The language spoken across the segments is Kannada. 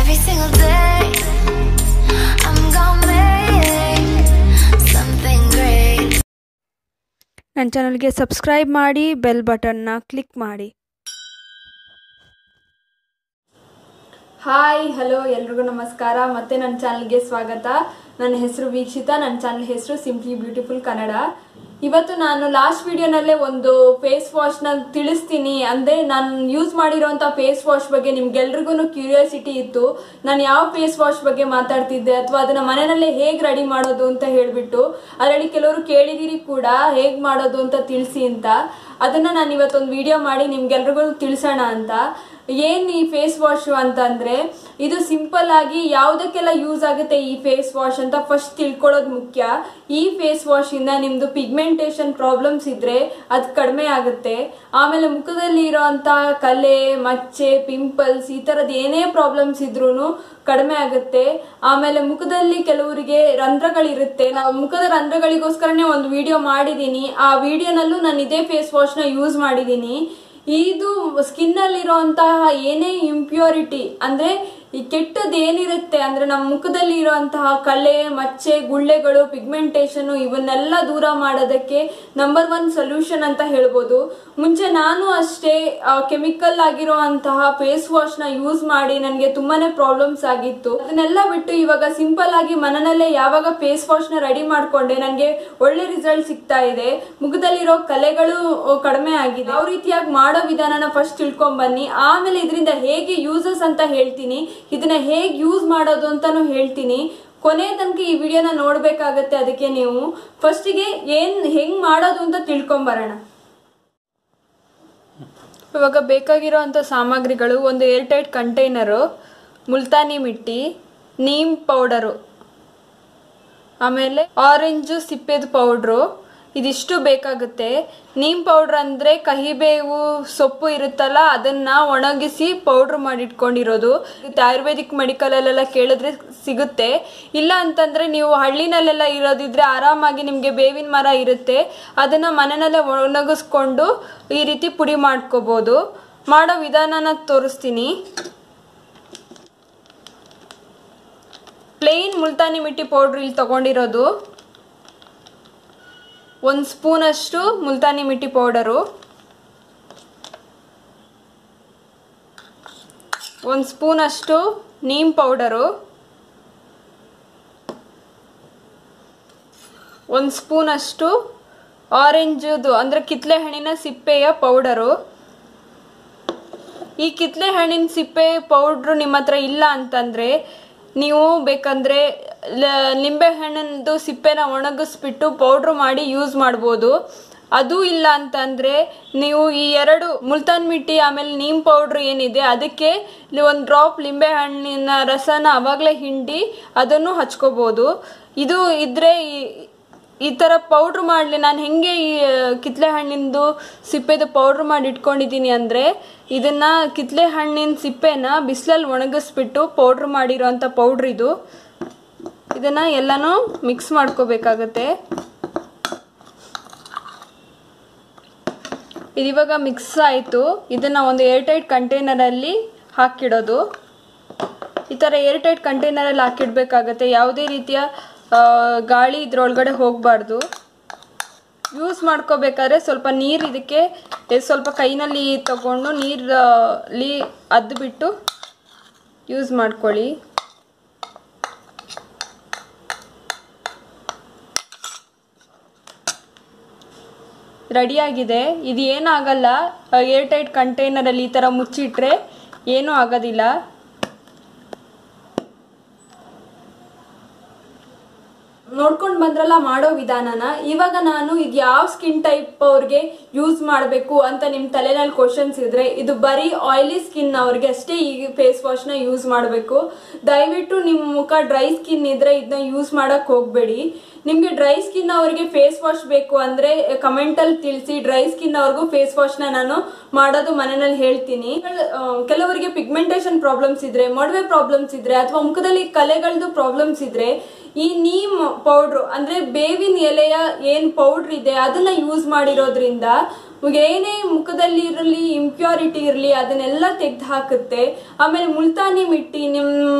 Every single day, I'm gonna make something great. ನನ್ನ ಚಾನಲ್ಗೆ ಸಬ್ಸ್ಕ್ರೈಬ್ ಮಾಡಿ ಬೆಲ್ ಬಟನ್ನ ಕ್ಲಿಕ್ ಮಾಡಿ ಹಾಯ್ ಹಲೋ ಎಲ್ರಿಗೂ ನಮಸ್ಕಾರ ಮತ್ತೆ ನನ್ನ ಚಾನಲ್ಗೆ ಸ್ವಾಗತ ನನ್ನ ಹೆಸರು ವೀಕ್ಷಿತ ನನ್ನ ಚಾನಲ್ ಹೆಸರು ಸಿಂಪ್ಲಿ ಬ್ಯೂಟಿಫುಲ್ ಕನ್ನಡ ಇವತ್ತು ನಾನು ಲಾಸ್ಟ್ ವಿಡಿಯೋನಲ್ಲೇ ಒಂದು ಫೇಸ್ ವಾಶ್ನ ತಿಳಿಸ್ತೀನಿ ಅಂದರೆ ನಾನು ಯೂಸ್ ಮಾಡಿರೋಂಥ ಫೇಸ್ ವಾಶ್ ಬಗ್ಗೆ ನಿಮ್ಗೆಲ್ರಿಗೂ ಕ್ಯೂರಿಯಾಸಿಟಿ ಇತ್ತು ನಾನು ಯಾವ ಫೇಸ್ ವಾಶ್ ಬಗ್ಗೆ ಮಾತಾಡ್ತಿದ್ದೆ ಅಥವಾ ಅದನ್ನ ಮನೆಯಲ್ಲೇ ಹೇಗೆ ರೆಡಿ ಮಾಡೋದು ಅಂತ ಹೇಳಿಬಿಟ್ಟು ಅದರಲ್ಲಿ ಕೆಲವರು ಕೇಳಿದಿರಿ ಕೂಡ ಹೇಗೆ ಮಾಡೋದು ಅಂತ ತಿಳಿಸಿ ಅಂತ ಅದನ್ನ ನಾನು ಇವತ್ತೊಂದು ವಿಡಿಯೋ ಮಾಡಿ ನಿಮ್ಗೆಲ್ರಿಗೂ ತಿಳಿಸೋಣ ಅಂತ ಏನ್ ಈ ಫೇಸ್ ವಾಶ್ ಅಂತಂದ್ರೆ ಇದು ಸಿಂಪಲ್ ಆಗಿ ಯಾವುದಕ್ಕೆಲ್ಲ ಯೂಸ್ ಆಗುತ್ತೆ ಈ ಫೇಸ್ ವಾಶ್ ಅಂತ ಫಸ್ಟ್ ತಿಳ್ಕೊಳ್ಳೋದು ಮುಖ್ಯ ಈ ಫೇಸ್ ವಾಶ್ ಇಂದ ನಿಮ್ದು ಪಿಗ್ಮೆಂಟೇಶನ್ ಪ್ರಾಬ್ಲಮ್ಸ್ ಇದ್ರೆ ಅದು ಕಡಿಮೆ ಆಗುತ್ತೆ ಆಮೇಲೆ ಮುಖದಲ್ಲಿ ಇರೋಂತ ಕಲೆ ಮಚ್ಚೆ ಪಿಂಪಲ್ಸ್ ಈ ತರದ್ ಏನೇ ಪ್ರಾಬ್ಲಮ್ಸ್ ಇದ್ರೂ ಕಡಿಮೆ ಆಗುತ್ತೆ ಆಮೇಲೆ ಮುಖದಲ್ಲಿ ಕೆಲವರಿಗೆ ರಂಧ್ರಗಳಿರುತ್ತೆ ನಾವು ಮುಖದ ರಂಧ್ರಗಳಿಗೋಸ್ಕರನೇ ಒಂದು ವಿಡಿಯೋ ಮಾಡಿದೀನಿ ಆ ವಿಡಿಯೋನಲ್ಲೂ ನಾನು ಇದೇ ಫೇಸ್ ವಾಶ್ ನ ಯೂಸ್ ಮಾಡಿದೀನಿ ಇದು ಸ್ಕಿನ್ ಅಲ್ಲಿರುವಂತಹ ಏನೇ ಇಂಪ್ಯೂರಿಟಿ ಅಂದ್ರೆ ಈ ಕೆಟ್ಟದ್ದು ಏನಿರುತ್ತೆ ಅಂದ್ರೆ ನಮ್ಮ ಮುಖದಲ್ಲಿ ಇರುವಂತಹ ಕಲೆ ಮಚ್ಚೆ ಗುಳ್ಳೆಗಳು ಪಿಗ್ಮೆಂಟೇಷನ್ ಇವನ್ನೆಲ್ಲ ದೂರ ಮಾಡೋದಕ್ಕೆ ನಂಬರ್ ಒನ್ ಸೊಲ್ಯೂಷನ್ ಅಂತ ಹೇಳ್ಬೋದು ಮುಂಚೆ ನಾನು ಅಷ್ಟೇ ಕೆಮಿಕಲ್ ಆಗಿರುವಂತಹ ಫೇಸ್ ವಾಶ್ ನ ಯೂಸ್ ಮಾಡಿ ನನಗೆ ತುಂಬಾನೇ ಪ್ರಾಬ್ಲಮ್ಸ್ ಆಗಿತ್ತು ಅದನ್ನೆಲ್ಲ ಬಿಟ್ಟು ಇವಾಗ ಸಿಂಪಲ್ ಆಗಿ ಮನೆಯಲ್ಲೇ ಯಾವಾಗ ಫೇಸ್ ವಾಶ್ ನ ರೆಡಿ ಮಾಡ್ಕೊಂಡೆ ನನಗೆ ಒಳ್ಳೆ ರಿಸಲ್ಟ್ ಸಿಗ್ತಾ ಇದೆ ಮುಖದಲ್ಲಿರೋ ಕಲೆಗಳು ಕಡಿಮೆ ಆಗಿದೆ ಯಾವ ರೀತಿಯಾಗಿ ಮಾಡೋ ವಿಧಾನನ ಫಸ್ಟ್ ತಿಳ್ಕೊಂಡ್ ಬನ್ನಿ ಆಮೇಲೆ ಇದರಿಂದ ಹೇಗೆ ಯೂಸಸ್ ಅಂತ ಹೇಳ್ತೀನಿ ಇದನ್ನ ಹೇಗೆ ಯೂಸ್ ಮಾಡೋದು ಅಂತಾನು ಹೇಳ್ತೀನಿ ಕೊನೆ ತನಕ ಈ ವಿಡಿಯೋನ ನೋಡ್ಬೇಕಾಗತ್ತೆ ಅದಕ್ಕೆ ನೀವು ಫಸ್ಟಿಗೆ ಏನ್ ಹೆಂಗ್ ಮಾಡೋದು ಅಂತ ತಿಳ್ಕೊಂಬರೋಣ ಇವಾಗ ಬೇಕಾಗಿರೋಂಥ ಸಾಮಗ್ರಿಗಳು ಒಂದು air tight container multani mitti neem powder ಆಮೇಲೆ ಆರೆಂಜು ಸಿಪ್ಪೆದು ಪೌಡ್ರು ಇದಿಷ್ಟು ಬೇಕಾಗುತ್ತೆ ನೀಮ್ ಪೌಡ್ರ್ ಅಂದರೆ ಕಹಿಬೇವು ಸೊಪ್ಪು ಇರುತ್ತಲ್ಲ ಅದನ್ನ ಒಣಗಿಸಿ ಪೌಡ್ರ್ ಮಾಡಿಟ್ಕೊಂಡಿರೋದು ಇದು ಆಯುರ್ವೇದಿಕ್ ಮೆಡಿಕಲಲ್ಲೆಲ್ಲ ಕೇಳಿದ್ರೆ ಸಿಗುತ್ತೆ ಇಲ್ಲ ಅಂತಂದ್ರೆ ನೀವು ಹಳ್ಳಿನಲ್ಲೆಲ್ಲ ಇರೋದಿದ್ರೆ ಆರಾಮಾಗಿ ನಿಮಗೆ ಬೇವಿನ ಮರ ಇರುತ್ತೆ ಅದನ್ನ ಮನೆಯಲ್ಲೇ ಒಣಗಿಸ್ಕೊಂಡು ಈ ರೀತಿ ಪುಡಿ ಮಾಡ್ಕೋಬೋದು ಮಾಡೋ ವಿಧಾನನ ತೋರಿಸ್ತೀನಿ ಪ್ಲೇನ್ ಮುಲ್ತಾನಿ ಮಿಟ್ಟಿ ಪೌಡ್ರ್ ಇಲ್ಲಿ ತಗೊಂಡಿರೋದು ಒಂದು ಸ್ಪೂನಷ್ಟು ಮುಲ್ತಾನಿ ಮಿಟ್ಟಿ ಪೌಡರು ಒಂದು ಸ್ಪೂನಷ್ಟು ನೀಮ್ ಪೌಡರು ಒಂದು ಸ್ಪೂನಷ್ಟು ಆರೆಂಜದು ಅಂದರೆ ಕಿತ್ಲೆ ಹಣ್ಣಿನ ಸಿಪ್ಪೆಯ ಪೌಡರು ಈ ಕಿತ್ಲೆ ಹಣ್ಣಿನ ಸಿಪ್ಪೆ ಪೌಡ್ರು ನಿಮ್ಮ ಹತ್ರ ಇಲ್ಲ ಅಂತಂದರೆ ನೀವು ಬೇಕಂದ್ರೆ ಲಿಂಬೆ ಹಣ್ಣಿನದು ಸಿಪ್ಪೆನ ಒಣಗಿಸ್ಬಿಟ್ಟು ಪೌಡ್ರ್ ಮಾಡಿ ಯೂಸ್ ಮಾಡ್ಬೋದು ಅದು ಇಲ್ಲ ಅಂತಂದ್ರೆ ನೀವು ಈ ಎರಡು ಮುಲ್ತಾನ್ ಮಿಟ್ಟಿ ಆಮೇಲೆ ನೀಮ್ ಪೌಡ್ರ್ ಏನಿದೆ ಅದಕ್ಕೆ ಒಂದು ಡ್ರಾಪ್ ಲಿಂಬೆ ಹಣ್ಣಿನ ರಸನ ಅವಾಗಲೇ ಹಿಂಡಿ ಅದನ್ನು ಹಚ್ಕೋಬೋದು ಇದು ಇದ್ರೆ ಈ- ಈ ಥರ ಪೌಡ್ರ್ ಮಾಡಲಿ ನಾನು ಹೆಂಗೆ ಈ ಕಿತ್ಲೆ ಹಣ್ಣಿಂದು ಸಿಪ್ಪೆದು ಪೌಡ್ರ್ ಮಾಡಿ ಇಟ್ಕೊಂಡಿದ್ದೀನಿ ಅಂದರೆ ಇದನ್ನು ಕಿತ್ಲೆ ಹಣ್ಣಿನ ಸಿಪ್ಪೆನ ಬಿಸಿಲಲ್ಲಿ ಒಣಗಿಸ್ಬಿಟ್ಟು ಪೌಡ್ರ್ ಮಾಡಿರೋಂಥ ಪೌಡ್ರ್ ಇದು ಇದನ್ನು ಎಲ್ಲನೂ ಮಿಕ್ಸ್ ಮಾಡ್ಕೋಬೇಕಾಗತ್ತೆ ಇದಿವಾಗ ಮಿಕ್ಸ್ ಆಯಿತು ಇದನ್ನು ಒಂದು ಏರ್ಟೈಟ್ ಕಂಟೈನರಲ್ಲಿ ಹಾಕಿಡೋದು ಈ ಥರ ಏರ್ಟೈಟ್ ಕಂಟೈನರಲ್ಲಿ ಹಾಕಿಡ್ಬೇಕಾಗತ್ತೆ ಯಾವುದೇ ರೀತಿಯ ಆ, ಗಾಳಿ ಇದ್ರೊಳಗಡೆ ಹೋಗಬಾರ್ದು ಯೂಸ್ ಮಾಡ್ಕೋಬೇಕಾದ್ರೆ ಸ್ವಲ್ಪ ನೀರು ಇದಕ್ಕೆ ಎ- ಸ್ವಲ್ಪ ಕೈನಲ್ಲಿ ತಗೊಂಡು ನೀರಲ್ಲಿ ಅದ್ಬಿಟ್ಟು ಯೂಸ್ ಮಾಡ್ಕೊಳ್ಳಿ ರೆಡಿಯಾಗಿದೆ ಇದು ಏನಾಗಲ್ಲ ಏರ್ ಟೈಟ್ ಕಂಟೈನರಲ್ಲಿ ಈ ಥರ ಮುಚ್ಚಿಟ್ರೆ ಏನೂ ಆಗೋದಿಲ್ಲ ನೋಡ್ಕೊಂಡು ಬಂದ್ರಲ್ಲ ಮಾಡೋ ವಿಧಾನನ ಇವಾಗ ನಾನು ಇದು ಯಾವ ಸ್ಕಿನ್ ಟೈಪ್ ಅವ್ರಿಗೆ ಯೂಸ್ ಮಾಡಬೇಕು ಅಂತ ನಿಮ್ಮ ತಲೆನಲ್ಲಿ ಕ್ವಶನ್ಸ್ ಇದ್ರೆ ಇದು ಬರೀ ಆಯಿಲಿ ಸ್ಕಿನ್ ಅವ್ರಿಗೆ ಅಷ್ಟೇ ಈ ಫೇಸ್ ವಾಶ್ನ ಯೂಸ್ ಮಾಡಬೇಕು ದಯವಿಟ್ಟು ನಿಮ್ಮ ಮುಖ ಡ್ರೈ ಸ್ಕಿನ್ ಇದ್ರೆ ಇದನ್ನ ಯೂಸ್ ಮಾಡಕ್ ಹೋಗಬೇಡಿ ನಿಮಗೆ ಡ್ರೈ ಸ್ಕಿನ್ ಅವರಿಗೆ ಫೇಸ್ ವಾಶ್ ಬೇಕು ಅಂದ್ರೆ ಕಮೆಂಟ್ ಅಲ್ಲಿ ತಿಳಿಸಿ ಡ್ರೈ ಸ್ಕಿನ್ ಅವ್ರಿಗೂ ಫೇಸ್ ವಾಶ್ ನ ನಾನು ಮಾಡೋದು ಮನೆಯಲ್ಲಿ ಹೇಳ್ತೀನಿ ಆ, ಕೆಲವರಿಗೆ ಪಿಗ್ಮೆಂಟೇಶನ್ ಪ್ರಾಬ್ಲಮ್ಸ್ ಇದ್ರೆ ಮೊಡವೆ ಪ್ರಾಬ್ಲಮ್ಸ್ ಇದ್ರೆ ಅಥವಾ ಮುಖದಲ್ಲಿ ಕಲೆಗಳದ್ದು ಪ್ರಾಬ್ಲಮ್ಸ್ ಇದ್ರೆ ಈ ನೀಮ್ ಪೌಡ್ರು ಅಂದ್ರೆ ಬೇವಿನ ಎಲೆಯ ಏನ್ ಪೌಡ್ರ್ ಇದೆ ಅದನ್ನ ಯೂಸ್ ಮಾಡಿರೋದ್ರಿಂದ ಏನೇ ಮುಖದಲ್ಲಿ ಇರಲಿ ಇಂಪ್ಯೂರಿಟಿ ಇರಲಿ ಅದನ್ನೆಲ್ಲ ತೆಗೆದು ಹಾಕುತ್ತೆ ಆಮೇಲೆ ಮುಲ್ತಾನಿ ಮಿಟ್ಟಿ ನಿಮ್ಮ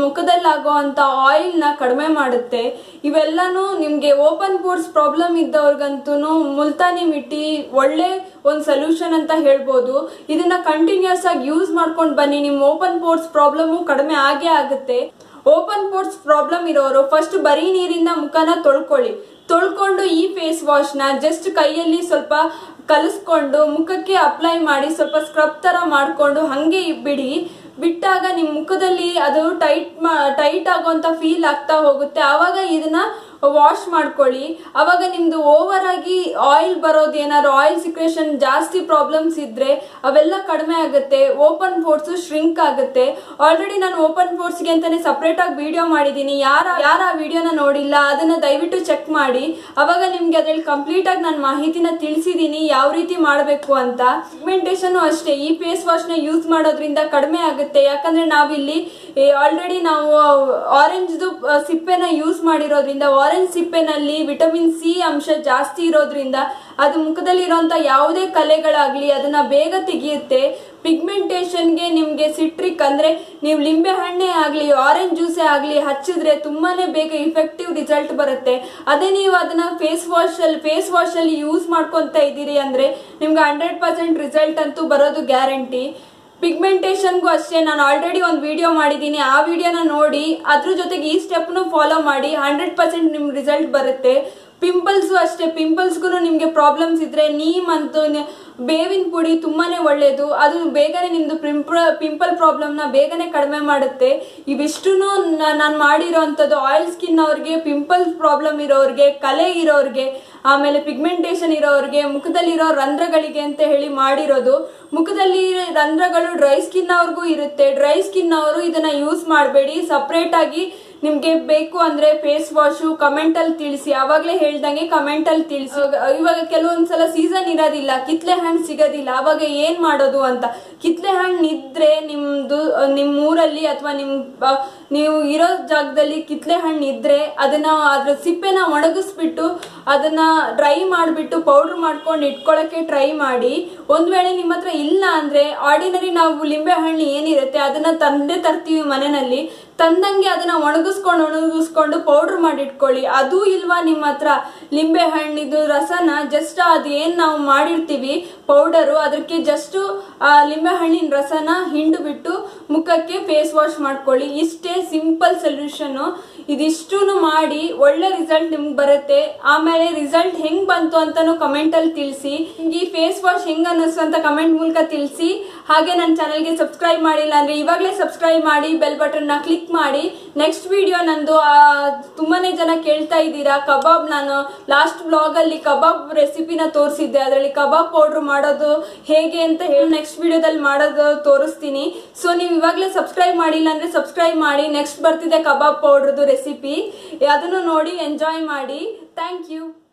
ಮುಖದಲ್ಲಿ ಆಗುವಂತ ಆಯಿಲ್ ನ ಕಡಿಮೆ ಮಾಡುತ್ತೆ ಇವೆಲ್ಲನೂ ನಿಮ್ಗೆ ಓಪನ್ ಪೋರ್ಸ್ ಪ್ರಾಬ್ಲಮ್ ಇದ್ದವ್ರಿಗಂತೂ ಮುಲ್ತಾನಿ ಮಿಟ್ಟಿ ಒಳ್ಳೆ ಒಂದು ಸೊಲ್ಯೂಷನ್ ಅಂತ ಹೇಳ್ಬೋದು ಇದನ್ನ ಕಂಟಿನ್ಯೂಸ್ ಆಗಿ ಯೂಸ್ ಮಾಡ್ಕೊಂಡು ಬನ್ನಿ ನಿಮ್ ಓಪನ್ ಪೋರ್ಸ್ ಪ್ರಾಬ್ಲಮ್ ಕಡಿಮೆ ಆಗೇ ಆಗುತ್ತೆ ಓಪನ್ ಪೋರ್ಸ್ ಪ್ರಾಬ್ಲಮ್ ಇರೋರು ಫಸ್ಟ್ ಬರೀ ನೀರಿಂದ ಮುಖನ ತೊಳ್ಕೊಳ್ಳಿ ತೊಳ್ಕೊಂಡು ಈ ಫೇಸ್ ವಾಶ್ ನ ಜಸ್ಟ್ ಕೈಯಲ್ಲಿ ಸ್ವಲ್ಪ ಕಲಿಸ್ಕೊಂಡು ಮುಖಕ್ಕೆ ಅಪ್ಲೈ ಮಾಡಿ ಸ್ವಲ್ಪ ಸ್ಕ್ರಬ್ ತರ ಮಾಡ್ಕೊಂಡು ಹಂಗೆ ಬಿಡಿ ಬಿಟ್ಟಾಗ ನಿಮ್ ಮುಖದಲ್ಲಿ ಅದು ಟೈಟ್ ಟೈಟ್ ಆಗುವಂತ ಫೀಲ್ ಆಗ್ತಾ ಹೋಗುತ್ತೆ ಆವಾಗ ಇದನ್ನ ವಾಶ್ ಮಾಡ್ಕೊಳ್ಳಿ ಅವಾಗ ನಿಮ್ದು ಓವರ್ ಆಗಿ ಆಯಿಲ್ ಬರೋದು ಏನಾದ್ರು ಆಯಿಲ್ ಸಿಕ್ರೇಷನ್ ಜಾಸ್ತಿ ಪ್ರಾಬ್ಲಮ್ಸ್ ಇದ್ರೆ ಅವೆಲ್ಲ ಕಡಿಮೆ ಆಗುತ್ತೆ ಓಪನ್ ಪೋರ್ಟ್ಸ್ ಶ್ರಿಂಕ್ ಆಗುತ್ತೆ ಆಲ್ರೆಡಿ ನಾನು ಓಪನ್ ಪೋರ್ಟ್ಸ್ಗೆ ಅಂತಾನೆ ಸಪ್ರೇಟ್ ಆಗಿ ವಿಡಿಯೋ ಮಾಡಿದ್ದೀನಿ ಯಾರ ಯಾರ ಆ ವಿಡಿಯೋನ ನೋಡಿಲ್ಲ ಅದನ್ನ ದಯವಿಟ್ಟು ಚೆಕ್ ಮಾಡಿ ಅವಾಗ ನಿಮ್ಗೆ ಅದ್ರಲ್ಲಿ ಕಂಪ್ಲೀಟ್ ಆಗಿ ನಾನು ಮಾಹಿತಿನ ತಿಳಿಸಿದ್ದೀನಿ ಯಾವ ರೀತಿ ಮಾಡಬೇಕು ಅಂತ ಪಿಗ್ಮೆಂಟೇಷನ್ ಅಷ್ಟೇ ಈ ಫೇಸ್ ವಾಶ್ ನ ಯೂಸ್ ಮಾಡೋದ್ರಿಂದ ಕಡಿಮೆ ಆಗುತ್ತೆ ಯಾಕಂದ್ರೆ ನಾವಿಲ್ಲಿ ಆಲ್ರೆಡಿ ನಾವು ಆರೆಂಜ್ದು ಸಿಪ್ಪೆನ ಯೂಸ್ ಮಾಡಿರೋದ್ರಿಂದ ಆರೆಂಜ್ ಸಿಪ್ಪೆನಲ್ಲಿ ವಿಟಮಿನ್ ಸಿ ಅಂಶ ಜಾಸ್ತಿ ಇರೋದ್ರಿಂದ ಅದು ಮುಖದಲ್ಲಿ ಇರುವಂತ ಯಾವುದೇ ಕಲೆಗಳಾಗ್ಲಿ ಅದನ್ನ ಬೇಗ ತೆಗೆಯುತ್ತೆ ಪಿಗ್ಮೆಂಟೇಷನ್ಗೆ ನಿಮ್ಗೆ ಸಿಟ್ರಿಕ್ ಅಂದ್ರೆ ನೀವು ಲಿಂಬೆ ಹಣ್ಣೆ ಆಗ್ಲಿ ಆರೆಂಜ್ ಜ್ಯೂಸೇ ಆಗ್ಲಿ ಹಚ್ಚಿದ್ರೆ ತುಂಬಾನೇ ಬೇಗ ಇಫೆಕ್ಟಿವ್ ರಿಸಲ್ಟ್ ಬರುತ್ತೆ ಅದೇ ನೀವು ಅದನ್ನ ಫೇಸ್ ವಾಶ್ ಅಲ್ಲಿ ಫೇಸ್ ವಾಶ್ ಅಲ್ಲಿ ಯೂಸ್ ಮಾಡ್ಕೊಂತ ಇದ್ದೀರಿ ಅಂದ್ರೆ ನಿಮ್ಗೆ ಹಂಡ್ರೆಡ್ ಪರ್ಸೆಂಟ್ ರಿಸಲ್ಟ್ ಅಂತೂ ಬರೋದು ಗ್ಯಾರಂಟಿ ಪಿಗ್ಮೆಂಟೇಷನ್ಗೂ ಅಷ್ಟೇ ನಾನು ಆಲ್ರೆಡಿ ಒಂದು ವಿಡಿಯೋ ಮಾಡಿದ್ದೀನಿ ಆ ವಿಡಿಯೋನ ನೋಡಿ ಅದ್ರ ಜೊತೆಗೆ ಈ ಸ್ಟೆಪ್ನು ಫಾಲೋ ಮಾಡಿ ಹಂಡ್ರೆಡ್ ಪರ್ಸೆಂಟ್ ನಿಮ್ಗೆ ರಿಸಲ್ಟ್ ಬರುತ್ತೆ ಪಿಂಪಲ್ಸು ಅಷ್ಟೇ ಪಿಂಪಲ್ಸ್ಗೂ ನಿಮಗೆ ಪ್ರಾಬ್ಲಮ್ಸ್ ಇದ್ರೆ ನೀಮ್ ಅಂತೂ ನೆ- ಬೇವಿನ ಪುಡಿ ತುಂಬಾನೇ ಒಳ್ಳೇದು ಅದು ಬೇಗನೆ ನಿಮ್ದು ಪಿಂಪಲ್ ಪಿಂಪಲ್ ಪ್ರಾಬ್ಲಮ್ನ ಬೇಗನೆ ಕಡಿಮೆ ಮಾಡುತ್ತೆ ಇವಿಷ್ಟು ನಾನು ಮಾಡಿರೋಂಥದ್ದು ಆಯಿಲ್ ಸ್ಕಿನ್ ಅವ್ರಿಗೆ ಪಿಂಪಲ್ ಪ್ರಾಬ್ಲಮ್ ಇರೋರಿಗೆ ಕಲೆ ಇರೋರಿಗೆ ಆಮೇಲೆ ಪಿಗ್ಮೆಂಟೇಷನ್ ಇರೋರಿಗೆ ಮುಖದಲ್ಲಿರೋ ರಂಧ್ರಗಳಿಗೆ ಅಂತ ಹೇಳಿ ಮಾಡಿರೋದು ಮುಖದಲ್ಲಿ ರಂಧ್ರಗಳು ಡ್ರೈ ಸ್ಕಿನ್ ಅವ್ರಿಗೂ ಇರುತ್ತೆ ಡ್ರೈ ಸ್ಕಿನ್ ಅವರು ಇದನ್ನ ಯೂಸ್ ಮಾಡಬೇಡಿ ಸಪ್ರೇಟ್ ಆಗಿ ನಿಮ್ಗೆ ಬೇಕು ಅಂದ್ರೆ ಫೇಸ್ ವಾಶು ಕಮೆಂಟ್ ಅಲ್ಲಿ ತಿಳಿಸಿ ಅವಾಗ್ಲೇ ಹೇಳ್ದಂಗೆ ಕಮೆಂಟ್ ಅಲ್ಲಿ ತಿಳಿಸಿ ಇವಾಗ ಕೆಲವೊಂದ್ಸಲ ಸೀಸನ್ ಇರೋದಿಲ್ಲ ಕಿತ್ಲೆ ಹಣ್ಣು ಸಿಗೋದಿಲ್ಲ ಅವಾಗ ಏನ್ ಮಾಡೋದು ಅಂತ ಕಿತ್ಲೆ ಹಣ್ಣು ಇದ್ರೆ ನಿಮ್ದು ನಿಮ್ ಊರಲ್ಲಿ ಅಥವಾ ನಿಮ್ ಬ- ನೀವು ಇರೋ ಜಾಗದಲ್ಲಿ ಕಿತ್ಲೆ ಹಣ್ಣು ಇದ್ರೆ ಅದನ್ನ ಅದ್ರ ಸಿಪ್ಪೆನ ಒಣಗಿಸ್ಬಿಟ್ಟು ಅದನ್ನ ಡ್ರೈ ಮಾಡಿಬಿಟ್ಟು ಪೌಡರ್ ಮಾಡ್ಕೊಂಡು ಇಟ್ಕೊಳಕ್ಕೆ ಟ್ರೈ ಮಾಡಿ ಒಂದ್ ವೇಳೆ ನಿಮ್ಮ ಹತ್ರ ಇಲ್ಲ ಅಂದ್ರೆ ಆರ್ಡಿನರಿ ನಾವು ಲಿಂಬೆ ಹಣ್ಣು ಏನಿರುತ್ತೆ ಅದನ್ನ ತಂದೆ ತರ್ತೀವಿ ಮನೆಯಲ್ಲಿ ತಂದಂಗೆ ಅದನ್ನ ಒಣಗಿಸ್ಕೊಂಡು ಒಣಗಿಸ್ಕೊಂಡು ಪೌಡರ್ ಮಾಡಿ ಇಟ್ಕೊಳ್ಳಿ ಅದು ಇಲ್ವಾ ನಿಮ್ಮ ಹತ್ರ ಲಿಂಬೆ ಹಣ್ಣಿದು ರಸನ ಜಸ್ಟ್ ಅದು ಏನ್ ನಾವು ಮಾಡಿರ್ತೀವಿ ಪೌಡರು ಅದಕ್ಕೆ ಜಸ್ಟ್ ಆ ಲಿಂಬೆ ಹಣ್ಣಿನ ರಸನ ಹಿಂಡು ಬಿಟ್ಟು ಮುಖಕ್ಕೆ ಫೇಸ್ ವಾಶ್ ಮಾಡ್ಕೊಳ್ಳಿ ಇಷ್ಟೇ ಸಿಂಪಲ್ ಸೊಲ್ಯೂಷನ್ ಇದಿಷ್ಟು ಮಾಡಿ ಒಳ್ಳೆ ರಿಸಲ್ಟ್ ನಿಮ್ಗೆ ಬರುತ್ತೆ ಆಮೇಲೆ ರಿಸಲ್ಟ್ ಹೆಂಗ್ ಬಂತು ಅಂತಾನು ಕಮೆಂಟ್ ಅಲ್ಲಿ ತಿಳಿಸಿ ಈ ಫೇಸ್ ವಾಶ್ ಹೆಂಗ್ ಅನ್ನಿಸ್ತು ಅಂತ ಕಮೆಂಟ್ ಮೂಲಕ ತಿಳಿಸಿ ಹಾಗೆ ನನ್ನ ಚಾನಲ್ಗೆ ಸಬ್ಸ್ಕ್ರೈಬ್ ಮಾಡಿಲ್ಲ ಅಂದ್ರೆ ಇವಾಗಲೇ ಸಬ್ಸ್ಕ್ರೈಬ್ ಮಾಡಿ ಬೆಲ್ ಬಟನ್ ನ ಕ್ಲಿಕ್ ಮಾಡಿ ನೆಕ್ಸ್ಟ್ ವಿಡಿಯೋ ನಂದು ಆ, ತುಂಬಾನೇ ಜನ ಕೇಳ್ತಾ ಇದ್ದೀರಾ ಕಬಾಬ್ ನಾನು ಲಾಸ್ಟ್ ಬ್ಲಾಗ್ ಅಲ್ಲಿ ಕಬಾಬ್ ರೆಸಿಪಿನ ತೋರಿಸಿದ್ದೆ ಅದರಲ್ಲಿ ಕಬಾಬ್ ಪೌಡರ್ ಮಾಡೋದು ಹೇಗೆ ಅಂತ ಹೇಳಿ ನೆಕ್ಸ್ಟ್ ವಿಡಿಯೋದಲ್ಲಿ ಮಾಡೋದು ತೋರಿಸ್ತೀನಿ ಸೊ ನೀವು ಇವಾಗಲೇ ಸಬ್ಸ್ಕ್ರೈಬ್ ಮಾಡಿಲ್ಲ ಅಂದ್ರೆ ಸಬ್ಸ್ಕ್ರೈಬ್ ಮಾಡಿ ನೆಕ್ಸ್ಟ್ ಬರ್ತಿದೆ ಕಬಾಬ್ ಪೌಡರ್ದು ರೆಸಿಪಿ ಅದನ್ನು ನೋಡಿ ಎಂಜಾಯ್ ಮಾಡಿ ಥ್ಯಾಂಕ್ ಯು